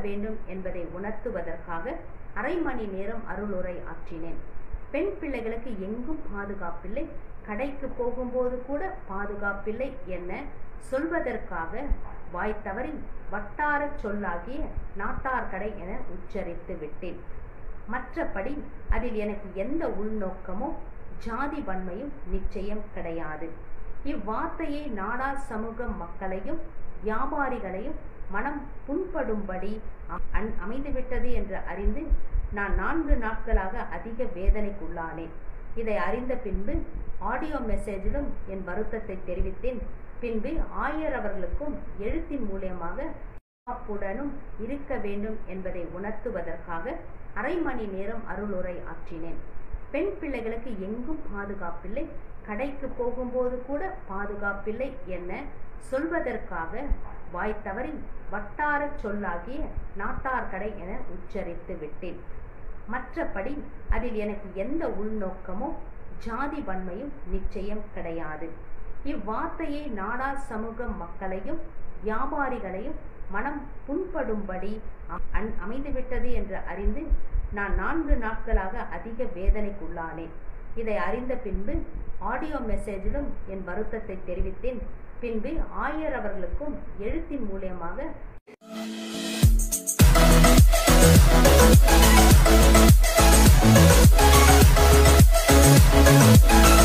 வேண்டும் என்பதை உணர்த்துவதற்காக அரை மணி நேரம் அருளுரை ஆற்றினேன் பெண் பிள்ளைகளுக்கு எங்கும் பாதுகாப்பில்லை கடைக்கு போகும்போது கூட பாதுகாப்பில்லை என்ன சொல்வதற்காக வாய் தவறி வட்டார சொல்லாகிய நாட்டார் கடை என உச்சரித்து விட்டேன் மற்றபடி அதில் எனக்கு எந்த உள்நோக்கமோ ஜாதி வன்மையும் நிச்சயம் கிடையாது இவ்வார்த்தையை நாடார் சமூக மக்களையும் வியாபாரிகளையும் மனம் புண்படும்படி அ- அமைந்துவிட்டது என்று அறிந்து நான் நான்கு நாட்களாக அதிக வேதனைக்குள்ளானேன் இதை அறிந்த பின்பு ஆடியோ மெசேஜிலும் என் வருத்தத்தை தெரிவித்தேன் பின்பு ஆயர் அவர்களுக்கும் எழுத்தின் மூலியமாக பாதுகாப்புடனும் இருக்க வேண்டும் என்பதை உணர்த்துவதற்காக அரை மணி நேரம் அருளுரை ஆற்றினேன் பெண் பிள்ளைகளுக்கு எங்கும் பாதுகாப்பில்லை கடைக்கு போகும்போது கூட பாதுகாப்பில்லை என்ன சொல்வதற்காக வாய் தவறி வட்டார சொல்லாகிய நாட்டார் கடை என உச்சரித்து விட்டேன் மற்றபடி அதில் எனக்கு எந்த உள்நோக்கமோ ஜாதி வன்மையும் நிச்சயம் கிடையாது இவ்வார்த்தையை நாடார் சமூக மக்களையும் வியாபாரிகளையும் மனம் புண்படும்படி அ- அன்- அமைந்துவிட்டது என்று அறிந்து நான் நான்கு நாட்களாக அதிக வேதனைக்குள்ளானேன் இதை அறிந்த பின்பு ஆடியோ மெசேஜிலும் என் வருத்தத்தை தெரிவித்தேன் பின்பு ஆயர் அவர்களுக்கும் எழுத்தின் மூலியமாக Thank